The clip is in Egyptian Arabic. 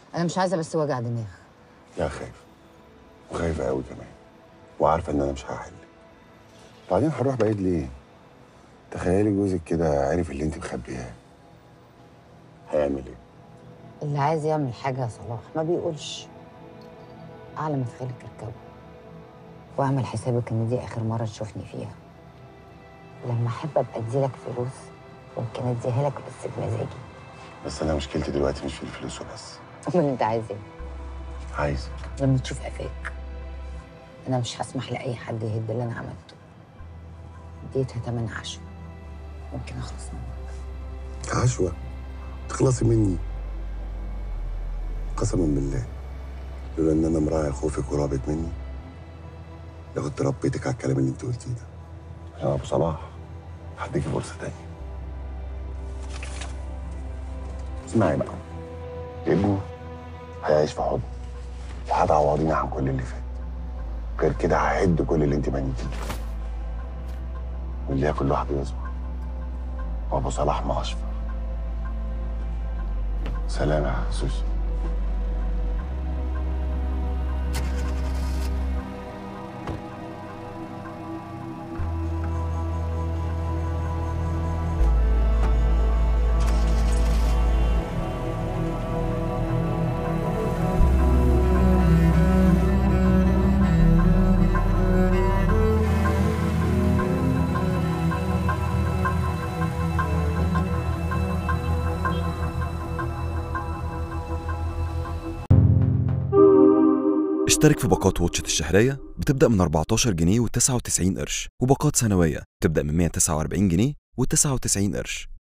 انا مش عايزه بس وجع دماغ لا خايف وخايفة قوي كمان وعارفة ان انا مش هحل بعدين هنروح بعيد ليه؟ تخيلي جوزك كده عرف اللي انت مخبياه هيعمل ايه؟ اللي عايز يعمل حاجه يا صلاح ما بيقولش اعلى ما في خيلك اركبه واعمل حسابك ان دي اخر مره تشوفني فيها لما احب ابقى اديلك فلوس ممكن اديها لك بس بمزاجي بس انا مشكلتي دلوقتي مش في الفلوس وبس امال انت عايز ايه عايزك لما تشوف قفاك انا مش هسمح لاي حد يهد اللي انا عملته اديتها تمن عشو ممكن اخلص منك عشوة تخلصي مني قسما بالله لولا ان انا مراعي خوفك ورعبك مني لكنت ربيتك على الكلام اللي انت قلتيه ده يا ابو صلاح هديكي فرصه تانية اسمعي بقى ابني هيعيش في حضن وهتعوضيني عن كل اللي فات غير كده هعد كل اللي انت بنيتيه واللي ياكل لوحده يصبر وابو صلاح ما اشفى سلام يا سوسو اشترك في باقات واتشت الشهرية بتبدأ من 14 جنيه و99 قرش وباقات سنوية بتبدأ من 149 جنيه و99 قرش